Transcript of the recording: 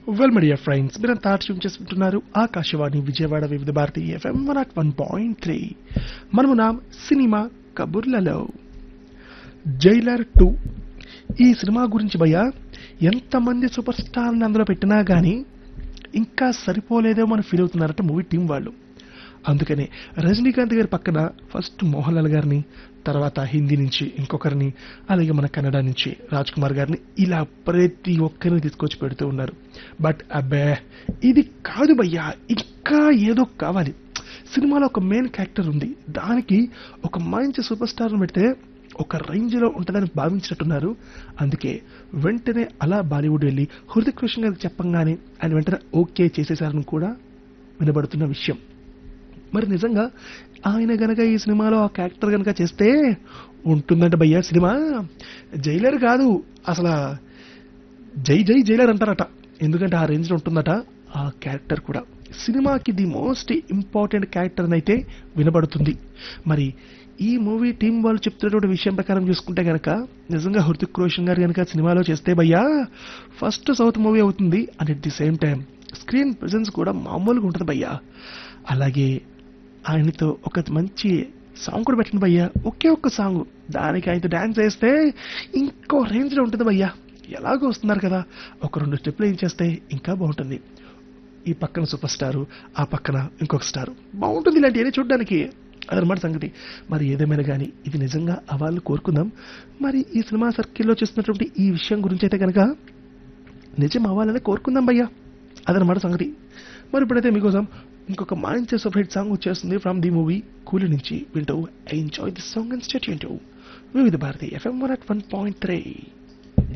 well media friends మీరంతా ఆటం చేసుకుంటున్నారు Akashvani Vijayawada Vividh Bharati FM one naught one point three మనము నా సినిమా కబుర్లలో జైలర్ టూ ఈ సినిమా గురించి భయ్య ఎంతమంది సూపర్ స్టార్ని అందులో పెట్టినా కానీ ఇంకా సరిపోలేదేమో అని ఫీల్ అవుతున్నారట మూవీ టీం వాళ్ళు అందుకనే రజనీకాంత్ గారి పక్కన ఫస్ట్ మోహన్ లాల్ గారిని తర్వాత హిందీ నుంచి ఇంకొకరిని అలాగే మన కన్నడ నుంచి రాజ్ కుమార్ గారిని ఇలా ప్రతి ఒక్కరిని తీసుకొచ్చి పెడుతూ ఉన్నారు బట్ అబ్బే ఇది కాదు భయ్యా ఇంకా ఏదో కావాలి సినిమాలో ఒక మెయిన్ క్యారెక్టర్ ఉంది దానికి ఒక మంచి సూపర్ స్టార్ని పెడితే ఒక రేంజ్లో ఉంటుందని భావించినట్టున్నారు అందుకే వెంటనే అలా బాలీవుడ్ వెళ్ళి హృతిక్ రోషన్ గారికి చెప్పంగానే ఆయన వెంటనే ఓకే చేసేసారని కూడా వినబడుతున్న విషయం మరి నిజంగా ఆయన గనక ఈ సినిమాలో ఆ క్యారెక్టర్ గనక చేస్తే ఉంటుందంట భయ్యా సినిమా జైలర్ కాదు అసలు జై జై జైలర్ అంటారట ఎందుకంటే ఆ రేంజ్లో ఉంటుందట ఆ క్యారెక్టర్ కూడా సినిమాకి ది మోస్ట్ ఇంపార్టెంట్ క్యారెక్టర్ అయితే వినబడుతుంది మరి ఈ మూవీ టీం వాళ్ళు చెప్తున్నటువంటి విషయం ప్రకారం చూసుకుంటే గనక నిజంగా హృతిక్ రోషన్ గారు గనక సినిమాలో చేస్తే భయ్యా ఫస్ట్ సౌత్ మూవీ అవుతుంది and at the same time screen presence కూడా మామూలుగా ఉంటుంది భయ్యా అలాగే ఆయనతో ఒక మంచి సాంగ్ కూడా పెట్టండి భయ్యా ఒకే ఒక్క సాంగ్ దానికి ఆయనతో డాన్స్ వేస్తే ఇంకో రేంజ్లో ఉంటుంది భయ్యా ఎలాగో వస్తున్నారు కదా ఒక రెండు స్టెప్లు ఏం చేస్తే ఇంకా బాగుంటుంది ఈ పక్కన సూపర్ స్టారు ఆ పక్కన ఇంకొక స్టారు బాగుంటుంది ఇలాంటివన్నీ చూడడానికి అదనమాట సంగతి మరి ఏదేమైనా కానీ ఇది నిజంగా అవ్వాలని కోరుకుందాం మరి ఈ సినిమా సర్కిల్లో చేస్తున్నటువంటి ఈ విషయం గురించి అయితే కనుక నిజం అవ్వాలని కోరుకుందాం భయ్యా అదనమాట సంగతి మరి ఇప్పుడైతే మీకోసం ఇంకొక మంచి సూపర్ హిట్ సాంగ్ వచ్చేస్తుంది ఫ్రమ్ ది మూవీ కూలి నుంచి వింటూ enjoy the song and stay Vividh Bharati FM one naught one point three